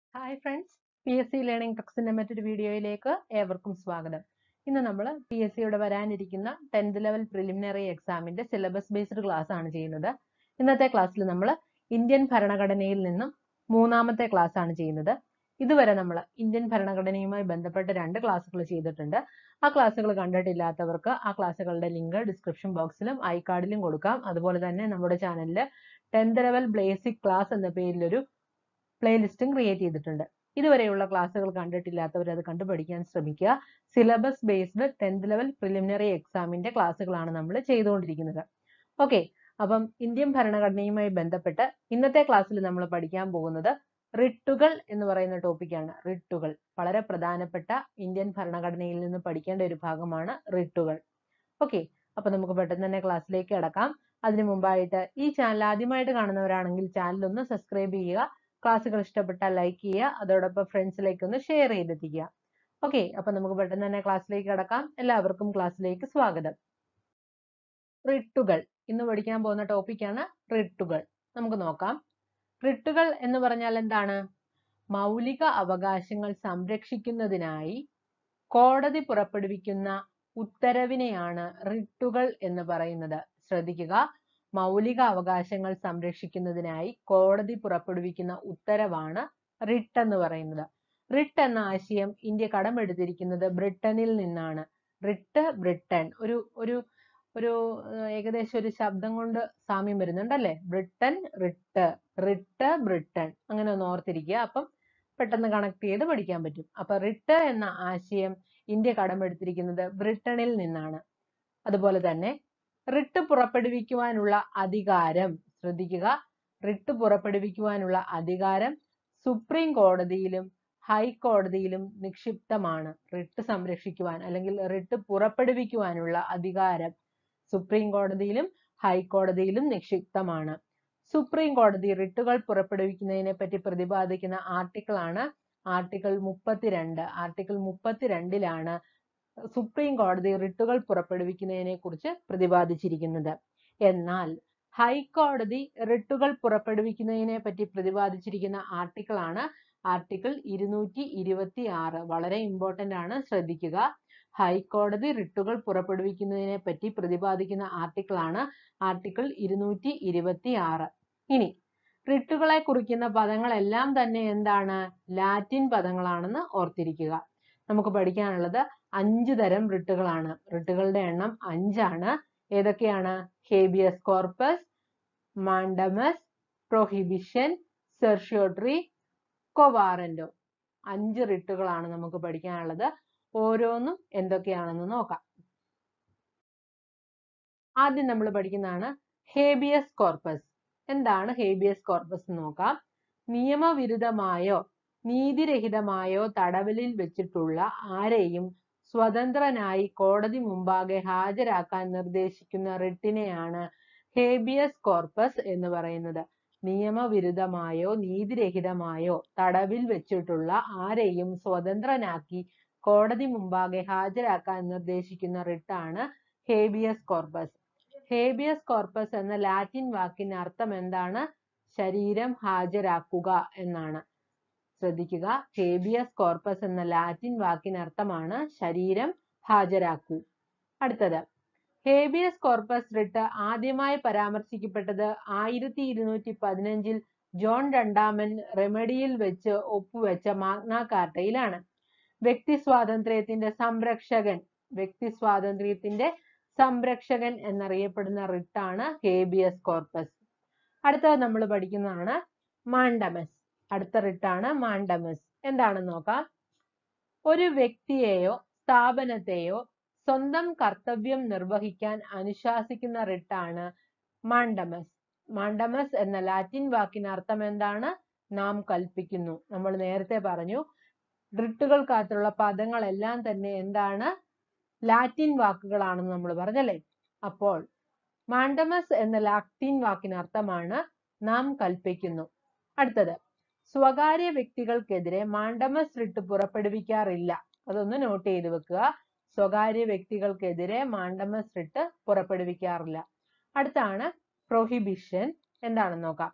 hi friends P S C learning ടെക്സിന്റെ മറ്റൊരു വീഡിയോയിലേക്ക് ഏവർക്കും സ്വാഗതം ഇന്ന് നമ്മൾ പി എസ് സിയുടെ വരാനിരിക്കുന്ന ടെൻത്ത് ലെവൽ പ്രിലിമിനറി എക്സാമിന്റെ സിലബസ് ബേസ്ഡ് ക്ലാസ് ആണ് ചെയ്യുന്നത് ഇന്നത്തെ ക്ലാസ്സിൽ നമ്മൾ ഇന്ത്യൻ ഭരണഘടനയിൽ നിന്നും മൂന്നാമത്തെ ക്ലാസ് ആണ് ചെയ്യുന്നത് ഇതുവരെ നമ്മൾ ഇന്ത്യൻ ഭരണഘടനയുമായി ബന്ധപ്പെട്ട രണ്ട് ക്ലാസ്സുകൾ ചെയ്തിട്ടുണ്ട് ആ ക്ലാസ്സുകൾ കണ്ടിട്ടില്ലാത്തവർക്ക് ആ ക്ലാസ്സുകളുടെ ലിങ്ക് ഡിസ്ക്രിപ്ഷൻ ബോക്സിലും ഐ കാർഡിലും കൊടുക്കാം അതുപോലെ തന്നെ നമ്മുടെ ചാനലിൽ ടെൻത്ത് ലെവൽ ബേസിക് ക്ലാസ് എന്ന പേരിലൊരു പ്ലേലിസ്റ്റും ക്രിയേറ്റ് ചെയ്തിട്ടുണ്ട് ഇതുവരെയുള്ള ക്ലാസ്സുകൾ കണ്ടിട്ടില്ലാത്തവർ അത് കണ്ടു പഠിക്കാൻ ശ്രമിക്കുക syllabus based tenth level preliminary എക്സാമിന്റെ ക്ലാസ്സുകളാണ് നമ്മൾ ചെയ്തുകൊണ്ടിരിക്കുന്നത് ഓക്കെ അപ്പം ഇന്ത്യൻ ഭരണഘടനയുമായി ബന്ധപ്പെട്ട് ഇന്നത്തെ ക്ലാസ്സിൽ നമ്മൾ പഠിക്കാൻ പോകുന്നത് റിട്ടുകൾ എന്ന് പറയുന്ന ടോപ്പിക്കാണ് റിട്ടുകൾ വളരെ പ്രധാനപ്പെട്ട ഇന്ത്യൻ ഭരണഘടനയിൽ നിന്ന് പഠിക്കേണ്ട ഒരു ഭാഗമാണ് റിട്ടുകൾ ഓക്കെ അപ്പൊ നമുക്ക് പെട്ടെന്ന് തന്നെ ക്ലാസ്സിലേക്ക് കിടക്കാം അതിനു മുമ്പായിട്ട് ഈ ചാനൽ ആദ്യമായിട്ട് കാണുന്നവരാണെങ്കിൽ ചാനൽ ഒന്ന് സബ്സ്ക്രൈബ് ചെയ്യുക ക്ലാസ്സുകൾ ഇഷ്ടപ്പെട്ടാൽ ലൈക്ക് ചെയ്യുക അതോടൊപ്പം ഫ്രണ്ട്സിലേക്ക് ഒന്ന് ഷെയർ ചെയ്തെത്തിക്കുക ഓക്കെ അപ്പൊ നമുക്ക് പെട്ടെന്ന് തന്നെ ക്ലാസ്സിലേക്ക് കിടക്കാം എല്ലാവർക്കും ക്ലാസ്സിലേക്ക് സ്വാഗതം റിട്ടുകൾ ഇന്ന് പഠിക്കാൻ പോകുന്ന ടോപ്പിക്കാണ് റിട്ടുകൾ നമുക്ക് നോക്കാം റിട്ടുകൾ എന്ന് പറഞ്ഞാൽ എന്താണ് മൗലിക അവകാശങ്ങൾ സംരക്ഷിക്കുന്നതിനായി കോടതി പുറപ്പെടുവിക്കുന്ന ഉത്തരവിനെയാണ് റിട്ടുകൾ എന്ന് പറയുന്നത് ശ്രദ്ധിക്കുക മൗലിക അവകാശങ്ങൾ സംരക്ഷിക്കുന്നതിനായി കോടതി പുറപ്പെടുവിക്കുന്ന ഉത്തരവാണ് റിട്ട് എന്ന് പറയുന്നത് റിട്ട് എന്ന ആശയം ഇന്ത്യ കടമെടുത്തിരിക്കുന്നത് ബ്രിട്ടനിൽ നിന്നാണ് റിട്ട് ബ്രിട്ടൻ ഒരു ഒരു ഒരു ഏകദേശം ഒരു ശബ്ദം കൊണ്ട് സാമ്യം വരുന്നുണ്ടല്ലേ ബ്രിട്ടൻ റിട്ട് റിട്ട് ബ്രിട്ടൻ അങ്ങനെ ഒന്ന് ഓർത്തിരിക്കുക അപ്പം പെട്ടെന്ന് കണക്ട് ചെയ്ത് പഠിക്കാൻ പറ്റും അപ്പൊ റിട്ട് എന്ന ആശയം ഇന്ത്യ കടമെടുത്തിരിക്കുന്നത് ബ്രിട്ടനിൽ നിന്നാണ് അതുപോലെ തന്നെ റിട്ട് പുറപ്പെടുവിക്കുവാനുള്ള അധികാരം ശ്രദ്ധിക്കുക റിട്ട് പുറപ്പെടുവിക്കുവാനുള്ള അധികാരം സുപ്രീം കോടതിയിലും ഹൈക്കോടതിയിലും നിക്ഷിപ്തമാണ് റിട്ട് സംരക്ഷിക്കുവാൻ അല്ലെങ്കിൽ റിട്ട് പുറപ്പെടുവിക്കുവാനുള്ള അധികാരം സുപ്രീം കോടതിയിലും ഹൈക്കോടതിയിലും നിക്ഷിപ്തമാണ് സുപ്രീം കോടതി റിട്ടുകൾ പുറപ്പെടുവിക്കുന്നതിനെ പറ്റി പ്രതിപാദിക്കുന്ന ആർട്ടിക്കിൾ ആണ് ആർട്ടിക്കിൾ മുപ്പത്തിരണ്ട് ആർട്ടിക്കിൾ മുപ്പത്തിരണ്ടിലാണ് സുപ്രീം കോടതി റിട്ടുകൾ പുറപ്പെടുവിക്കുന്നതിനെ കുറിച്ച് പ്രതിപാദിച്ചിരിക്കുന്നത് എന്നാൽ ഹൈക്കോടതി റിട്ടുകൾ പുറപ്പെടുവിക്കുന്നതിനെ പറ്റി പ്രതിപാദിച്ചിരിക്കുന്ന ആർട്ടിക്കിൾ ആണ് ആർട്ടിക്കിൾ ഇരുന്നൂറ്റി ഇരുപത്തി ആറ് വളരെ ഇമ്പോർട്ടന്റ് ആണ് ശ്രദ്ധിക്കുക ഹൈക്കോടതി റിട്ടുകൾ പുറപ്പെടുവിക്കുന്നതിനെ പറ്റി പ്രതിപാദിക്കുന്ന ആർട്ടിക്കിൾ ആണ് ആർട്ടിക്കിൾ ഇരുന്നൂറ്റി ഇരുപത്തി ആറ് ഇനി റിട്ടുകളെ കുറിക്കുന്ന പദങ്ങളെല്ലാം തന്നെ എന്താണ് ലാറ്റിൻ പദങ്ങളാണെന്ന് ഓർത്തിരിക്കുക നമുക്ക് പഠിക്കാനുള്ളത് അഞ്ച് തരം റിട്ടുകളാണ് റിട്ടുകളുടെ എണ്ണം അഞ്ചാണ് ഏതൊക്കെയാണ് habeas corpus mandamus prohibition certiorari quo warranto അഞ്ച് റിട്ടുകളാണ് നമുക്ക് പഠിക്കാനുള്ളത് ഓരോന്നും എന്തൊക്കെയാണെന്ന് നോക്കാം ആദ്യം നമ്മൾ പഠിക്കുന്നതാണ് ഹേബിയസ് കോർപ്പസ് എന്താണ് ഹേബിയസ് കോർപ്പസ് എന്ന് നോക്കാം നിയമവിരുദ്ധമായോ നീതിരഹിതമായോ തടവിലിൽ വെച്ചിട്ടുള്ള ആരെയും സ്വതന്ത്രനായി കോടതി മുമ്പാകെ ഹാജരാക്കാൻ നിർദ്ദേശിക്കുന്ന റിട്ടിനെയാണ് ഹേബിയസ് കോർപ്പസ് എന്ന് പറയുന്നത് നിയമവിരുദ്ധമായോ നീതിരഹിതമായോ തടവിൽ വെച്ചിട്ടുള്ള ആരെയും സ്വതന്ത്രനാക്കി കോടതി മുമ്പാകെ ഹാജരാക്കാൻ നിർദ്ദേശിക്കുന്ന റിട്ടാണ് ഹേബിയസ് കോർപ്പസ് ഹേബിയസ് കോർപ്പസ് എന്ന ലാറ്റിൻ വാക്കിന് അർത്ഥം എന്താണ് ശരീരം ഹാജരാക്കുക എന്നാണ് ശ്രദ്ധിക്കുക ഹേബിയസ് കോർപ്പസ് എന്ന ലാറ്റിൻ വാക്കിന് അർത്ഥമാണ് ശരീരം ഹാജരാക്കൂ അടുത്തത് ഹേബിയസ് കോർപ്പസ് റിട്ട് ആദ്യമായി പരാമർശിക്കപ്പെട്ടത് ആയിരത്തി ഇരുന്നൂറ്റി പതിനഞ്ചിൽ ജോൺ രണ്ടാമൻ റെമഡിയിൽ വെച്ച് ഒപ്പുവെച്ച മാഗ്ന കാർട്ടയിലാണ് വ്യക്തി സ്വാതന്ത്ര്യത്തിന്റെ സംരക്ഷകൻ വ്യക്തി സ്വാതന്ത്ര്യത്തിന്റെ സംരക്ഷകൻ എന്നറിയപ്പെടുന്ന റിട്ടാണ് ഹേബിയസ് കോർപ്പസ് അടുത്തത് നമ്മൾ പഠിക്കുന്നതാണ് മാൻഡമസ് അടുത്ത റിട്ടാണ് മാൻഡമസ് എന്താണെന്ന് നോക്കാം ഒരു വ്യക്തിയെയോ സ്ഥാപനത്തെയോ സ്വന്തം കർത്തവ്യം നിർവഹിക്കാൻ അനുശാസിക്കുന്ന റിട്ടാണ് മാൻഡമസ് മാൻഡമസ് എന്ന ലാറ്റിൻ വാക്കിന് അർത്ഥം എന്താണ് നാം കൽപ്പിക്കുന്നു നമ്മൾ നേരത്തെ പറഞ്ഞു റിട്ടുകൾക്കകത്തുള്ള പദങ്ങളെല്ലാം തന്നെ എന്താണ് ലാറ്റിൻ വാക്കുകളാണെന്ന് നമ്മൾ പറഞ്ഞല്ലേ അപ്പോൾ മാൻഡമസ് എന്ന ലാറ്റിൻ വാക്കിന് അർത്ഥമാണ് നാം കൽപ്പിക്കുന്നു അടുത്തത് സ്വകാര്യ വ്യക്തികൾക്കെതിരെ മാൻഡമസ് റിട്ട് പുറപ്പെടുവിക്കാറില്ല അതൊന്ന് നോട്ട് ചെയ്ത് വെക്കുക സ്വകാര്യ വ്യക്തികൾക്കെതിരെ മാൻഡമസ് റിട്ട് പുറപ്പെടുവിക്കാറില്ല അടുത്താണ് പ്രൊഹിബിഷൻ എന്താണെന്ന് നോക്കാം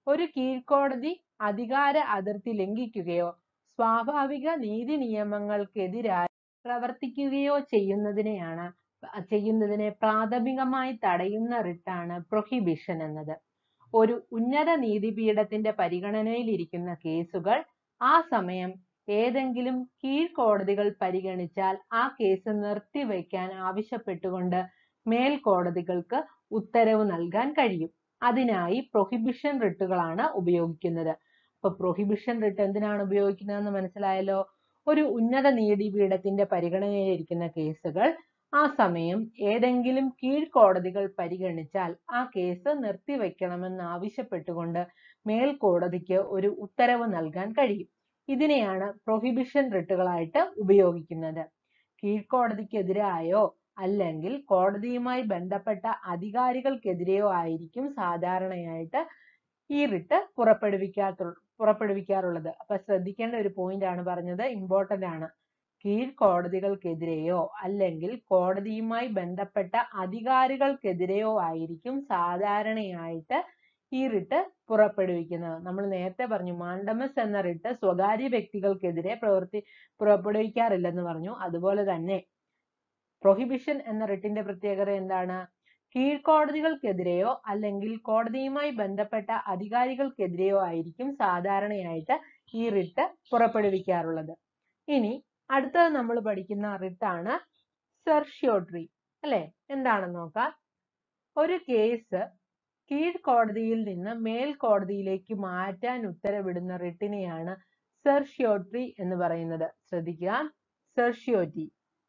ഒരു കീഴ്ക്കോടതി അധികാര അതിർത്തി ലംഘിക്കുകയോ സ്വാഭാവിക നീതി നിയമങ്ങൾക്കെതിരായി പ്രവർത്തിക്കുകയോ ചെയ്യുന്നതിനെയാണ് ചെയ്യുന്നതിനെ പ്രാഥമികമായി തടയുന്ന റിട്ടാണ് പ്രൊഹിബിഷൻ എന്നത് ഒരു ഉന്നത നീതിപീഠത്തിന്റെ പരിഗണനയിലിരിക്കുന്ന കേസുകൾ ആ സമയം ഏതെങ്കിലും കീഴ്ക്കോടതികൾ പരിഗണിച്ചാൽ ആ കേസ് നിർത്തിവെക്കാൻ ആവശ്യപ്പെട്ടുകൊണ്ട് മേൽക്കോടതികൾക്ക് ഉത്തരവ് നൽകാൻ കഴിയും അതിനായി പ്രൊഹിബിഷൻ റിട്ടുകളാണ് ഉപയോഗിക്കുന്നത് അപ്പൊ പ്രൊഹിബിഷൻ റിട്ട് എന്തിനാണ് ഉപയോഗിക്കുന്നതെന്ന് മനസ്സിലായല്ലോ ഒരു ഉന്നത നീതിപീഠത്തിന്റെ പരിഗണനയിലിരിക്കുന്ന കേസുകൾ ആ സമയം ഏതെങ്കിലും കീഴ്ക്കോടതികൾ പരിഗണിച്ചാൽ ആ കേസ് നിർത്തിവെക്കണമെന്ന് ആവശ്യപ്പെട്ടുകൊണ്ട് മേൽക്കോടതിക്ക് ഒരു ഉത്തരവ് നൽകാൻ കഴിയും ഇതിനെയാണ് പ്രൊഹിബിഷൻ റിട്ടുകളായിട്ട് ഉപയോഗിക്കുന്നത് കീഴ്ക്കോടതിക്കെതിരായോ അല്ലെങ്കിൽ കോടതിയുമായി ബന്ധപ്പെട്ട അധികാരികൾക്കെതിരെയോ ആയിരിക്കും സാധാരണയായിട്ട് ഈ റിട്ട് പുറപ്പെടുവിക്കാത്ത പുറപ്പെടുവിക്കാറുള്ളത് അപ്പൊ ശ്രദ്ധിക്കേണ്ട ഒരു പോയിന്റ് ആണ് പറഞ്ഞത് ഇമ്പോർട്ടന്റ് ആണ് കീഴ്ക്കോടതികൾക്കെതിരെയോ അല്ലെങ്കിൽ കോടതിയുമായി ബന്ധപ്പെട്ട അധികാരികൾക്കെതിരെയോ ആയിരിക്കും സാധാരണയായിട്ട് ഈ റിട്ട് പുറപ്പെടുവിക്കുന്നത് നമ്മൾ നേരത്തെ പറഞ്ഞു മാൻഡമസ് എന്ന റിട്ട് സ്വകാര്യ വ്യക്തികൾക്കെതിരെ പ്രവൃത്തി പുറപ്പെടുവിക്കാറില്ലെന്ന് പറഞ്ഞു അതുപോലെ തന്നെ പ്രൊഹിബിഷൻ എന്ന റിട്ടിന്റെ പ്രത്യേകത എന്താണ് കീഴ്ക്കോടതികൾക്കെതിരെയോ അല്ലെങ്കിൽ കോടതിയുമായി ബന്ധപ്പെട്ട അധികാരികൾക്കെതിരെയോ ആയിരിക്കും സാധാരണയായിട്ട് ഈ റിട്ട് പുറപ്പെടുവിക്കാറുള്ളത് ഇനി അടുത്തത് നമ്മൾ പഠിക്കുന്ന റിട്ടാണ് സെർഷ്യോട്രി അല്ലെ എന്താണെന്ന് നോക്കാം ഒരു കേസ് കീഴ്ക്കോടതിയിൽ നിന്ന് മേൽക്കോടതിയിലേക്ക് മാറ്റാൻ ഉത്തരവിടുന്ന റിട്ടിനെയാണ് സെർഷ്യോട്രി എന്ന് പറയുന്നത് ശ്രദ്ധിക്കുക സെർഷ്യോറ്റി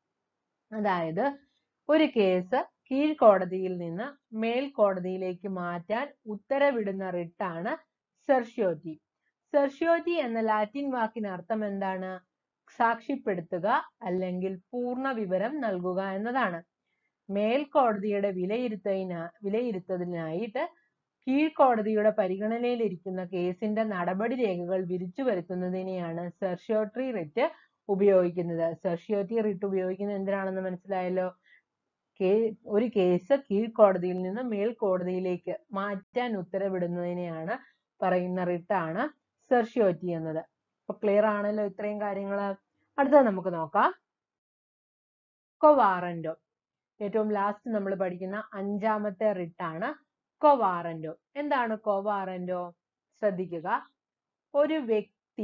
അതായത് ഒരു കേസ് കീഴ്ക്കോടതിയിൽ നിന്ന് മേൽക്കോടതിയിലേക്ക് മാറ്റാൻ ഉത്തരവിടുന്ന റിട്ടാണ് സെർഷ്യോറ്റി സെർഷ്യോറ്റി എന്ന ലാറ്റിൻ വാക്കിന് അർത്ഥം എന്താണ് സാക്ഷ്യപ്പെടുത്തുക അല്ലെങ്കിൽ പൂർണ്ണ വിവരം നൽകുക എന്നതാണ് മേൽക്കോടതിയുടെ വിലയിരുത്തലിന് വിലയിരുത്തലിനായിട്ട് കീഴ്ക്കോടതിയുടെ പരിഗണനയിലിരിക്കുന്ന കേസിന്റെ നടപടി രേഖകൾ വിരിച്ചു വരുത്തുന്നതിനെയാണ് സെർഷ്യോട്രി റിറ്റ് ഉപയോഗിക്കുന്നത് സെർഷ്യോറ്റി റിട്ട് ഉപയോഗിക്കുന്നത് എന്തിനാണെന്ന് മനസ്സിലായല്ലോ കേ ഒരു കേസ് കീഴ്ക്കോടതിയിൽ നിന്ന് മേൽക്കോടതിയിലേക്ക് മാറ്റാൻ ഉത്തരവിടുന്നതിനെയാണ് പറയുന്ന റിട്ടാണ് സെർഷ്യോറ്റി എന്നത് അപ്പൊ ക്ലിയർ ആണല്ലോ ഇത്രയും കാര്യങ്ങൾ അടുത്തത് നമുക്ക് നോക്കാം കൊവാറന്റോ ഏറ്റവും ലാസ്റ്റ് നമ്മൾ പഠിക്കുന്ന അഞ്ചാമത്തെ റിട്ടാണ് കൊവാറന്റോ എന്താണ് കൊവാറന്റോ ശ്രദ്ധിക്കുക ഒരു വ്യക്തി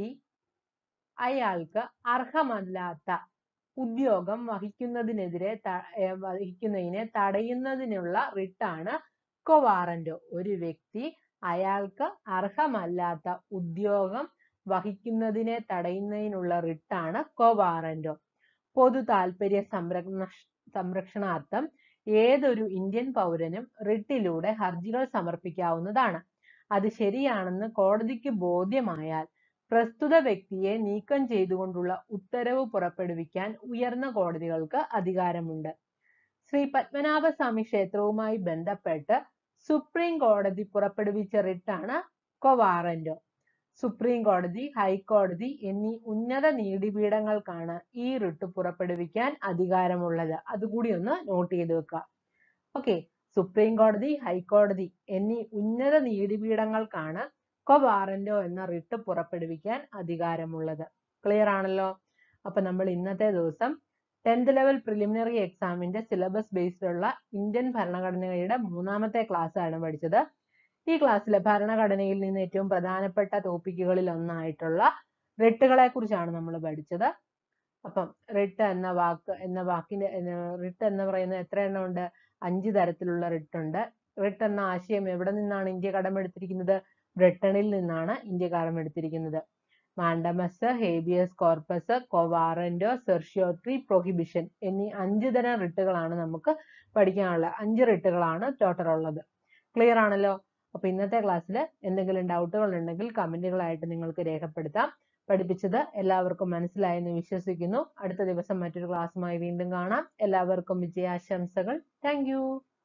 അയാൾക്ക് അർഹമല്ലാത്ത ഉദ്യോഗം വഹിക്കുന്നതിനെതിരെ വഹിക്കുന്നതിനെ തടയുന്നതിനുള്ള റിട്ടാണ് കൊവാറന്റോ ഒരു വ്യക്തി അയാൾക്ക് അർഹമല്ലാത്ത ഉദ്യോഗം വഹിക്കുന്നതിനെ തടയുന്നതിനുള്ള റിട്ടാണ് കൊവാറന്റോ പൊതു താല്പര്യ സംരക്ഷണ സംരക്ഷണാർത്ഥം ഏതൊരു ഇന്ത്യൻ പൗരനും റിട്ടിലൂടെ ഹർജികൾ സമർപ്പിക്കാവുന്നതാണ് അത് ശരിയാണെന്ന് കോടതിക്ക് ബോധ്യമായാൽ പ്രസ്തുത വ്യക്തിയെ നീക്കം ചെയ്തുകൊണ്ടുള്ള ഉത്തരവ് പുറപ്പെടുവിക്കാൻ ഉയർന്ന കോടതികൾക്ക് അധികാരമുണ്ട് ശ്രീ പത്മനാഭസ്വാമി ക്ഷേത്രവുമായി ബന്ധപ്പെട്ട് സുപ്രീം കോടതി പുറപ്പെടുവിച്ച റിട്ടാണ് കൊവാറന്റോ സുപ്രീം കോടതി ഹൈക്കോടതി എന്നീ ഉന്നത നീതിപീഠങ്ങൾക്കാണ് ഈ റിട്ട് പുറപ്പെടുവിക്കാൻ അധികാരമുള്ളത് അതുകൂടി ഒന്ന് നോട്ട് ചെയ്ത് വെക്കുക ഓക്കെ സുപ്രീം കോടതി ഹൈക്കോടതി എന്നീ ഉന്നത നീതിപീഠങ്ങൾക്കാണ് കൊവാറന്റോ എന്ന റിട്ട് പുറപ്പെടുവിക്കാൻ അധികാരമുള്ളത് ക്ലിയർ ആണല്ലോ അപ്പൊ നമ്മൾ ഇന്നത്തെ ദിവസം ടെൻത്ത് ലെവൽ പ്രിലിമിനറി എക്സാമിന്റെ സിലബസ് ബേസ്ഡ് ഉള്ള ഇന്ത്യൻ ഭരണഘടനയുടെ മൂന്നാമത്തെ ക്ലാസ് ആണ് പഠിച്ചത് ഈ ക്ലാസ്സിലെ ഭരണഘടനയിൽ നിന്ന് ഏറ്റവും പ്രധാനപ്പെട്ട ടോപ്പിക്കുകളിൽ ഒന്നായിട്ടുള്ള റിട്ടുകളെ കുറിച്ചാണ് നമ്മൾ പഠിച്ചത് അപ്പം റിട്ട് എന്ന വാക്ക് എന്ന വാക്കിന്റെ റിട്ട് എന്ന് പറയുന്നത് എത്ര എണ്ണം ഉണ്ട് അഞ്ച് തരത്തിലുള്ള റിട്ട് ഉണ്ട് റിട്ട് എന്ന ആശയം എവിടെ നിന്നാണ് ഇന്ത്യ കടമെടുത്തിരിക്കുന്നത് ബ്രിട്ടനിൽ നിന്നാണ് ഇന്ത്യ കടമെടുത്തിരിക്കുന്നത് mandamus habeas corpus quo warranto certiorari prohibition എന്നീ അഞ്ച് തരം റിട്ടുകളാണ് നമുക്ക് പഠിക്കാനുള്ള അഞ്ച് റിട്ടുകളാണ് ടോട്ടൽ ഉള്ളത് ക്ലിയർ ആണല്ലോ അപ്പൊ ഇന്നത്തെ ക്ലാസ്സിൽ എന്തെങ്കിലും ഡൗട്ടുകൾ ഉണ്ടെങ്കിൽ കമന്റുകളായിട്ട് നിങ്ങൾക്ക് രേഖപ്പെടുത്താം പഠിപ്പിച്ചത് എല്ലാവർക്കും മനസ്സിലായെന്ന് വിശ്വസിക്കുന്നു അടുത്ത ദിവസം മറ്റൊരു ക്ലാസ്സുമായി വീണ്ടും കാണാം എല്ലാവർക്കും വിജയാശംസകൾ താങ്ക്